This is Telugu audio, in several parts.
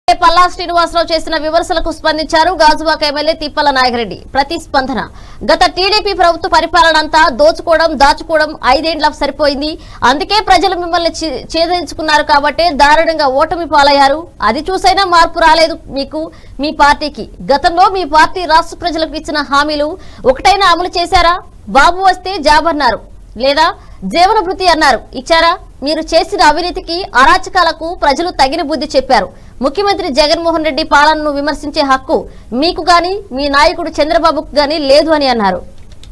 పల్లా శ్రీనివాసరావు చేసిన విమర్శలకు స్పందించారు గాజువాక ఎమ్మెల్యే తిప్పల నాయకరెడ్డి ప్రతిస్పందన గత టీడీపీ ప్రభుత్వ పరిపాలన అంతా దోచుకోవడం దాచుకోవడం ఐదేండ్ల సరిపోయింది అందుకే ప్రజలు మిమ్మల్ని చి- ఛేదించుకున్నారు కాబట్టే దారుణంగా ఓటమి పాలయ్యారు అది చూసైనా మార్పు రాలేదు మీకు మీ పార్టీకి గతంలో మీ పార్టీ రాష్ట్ర ప్రజలకు ఇచ్చిన హామీలు ఒకటైనా అమలు చేశారా బాబు వస్తే జాబ్ అన్నారు లేదా జీవన భృతి అన్నారు ఇచ్చారా మీరు చేసిన అవినీతికి అరాచకాలకు ప్రజలు తగిన బుద్ధి చెప్పారు ముఖ్యమంత్రి జగన్మోహన్ రెడ్డి పాలనను విమర్శించే హక్కు మీకు గాని మీ నాయకుడు చంద్రబాబుకు గాని లేదు అని అన్నారు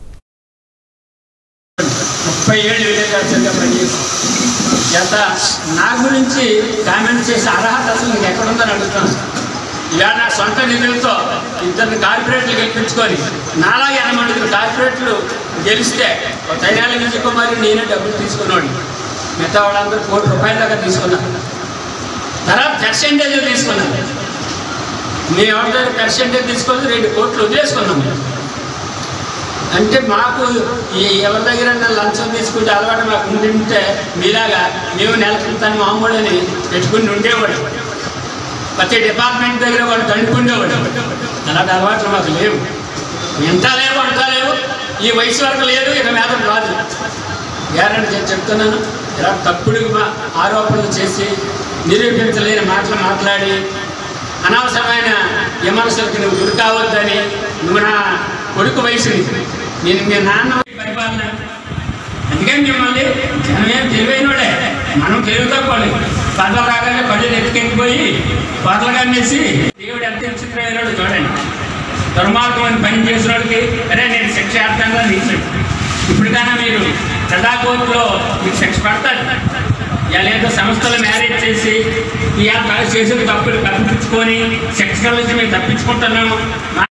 ముప్పై ఏళ్ళు విలేజ్ ఆఫీసర్గా పనిచేసి ఎంత నా గురించి కామెంట్ చేసే అర్హత అసలు నీకు ఎక్కడుందని అడుగుతాను ఇలా నా సొంత నిధులతో ఇద్దరిని కార్పొరేట్లు గెలిపించుకొని నాలాగే ఎనమండుగురు కార్పొరేట్లు గెలిస్తే ఒక తైనాల విజయ్ కుమారి నేనే డబ్బులు తీసుకున్నాడు మిగతా వాళ్ళందరూ కోటి రూపాయల దాకా తీసుకున్నాను తర్వాత పర్సెంటేజ్ తీసుకున్నాను మేము ఎవరి దగ్గర పర్సెంటేజ్ తీసుకొని రెండు కోట్లు వదిలేసుకున్నాం అంటే మాకు ఈ ఎవరి దగ్గర లంచం తీసుకుంటే అలవాటు మాకు ఉండింటే మీలాగా మేము నెలకింతాను మామూలని పెట్టుకుని ఉండేవాడు ప్రతి డిపార్ట్మెంట్ దగ్గర వాడు దండుకుండేవాడు అలాంటి అలవాట్లు మాకు లేవు ఎంత లేవు అంతా లేవు ఈ వయసు వరకు లేదు ఇక మీద రాదు గ్యారంటీ చేసి చెప్తున్నాను ఇలా తప్పుడు మా- ఆరోపణలు చేసి నిరూపించలేని మాటలు మాట్లాడి అనవసరమైన విమర్శలకు నువ్వు గురి కావద్దని నువ్వు నా కొడుకు వయసుని నేను మీ నాన్న పరిపాలన అందుకని మిమ్మల్ని జనమేం తెలివైనోడే మనం తెలివి తక్కువలే పదవ రాగానే కళ్ళు ఎత్తుకెళ్ళిపోయి పొదలుగా అనేసి దేవుడు ఎంత విచిత్రమైనోడు చూడండి దుర్మార్గమైన పని చేసిన వాళ్ళకి అరే నేను శిక్షార్థంగా తీసాడు ఇప్పటికైనా మీరు ప్రజాకోర్టులో మీకు శిక్ష పడతాడు ఇలా ఏదో సంస్థలు మ్యారేజ్ చేసి ఇవాళ చేసిన తప్పులు కల్పించుకొని శిక్షల నుంచి మేము తప్పించుకుంటున్నాము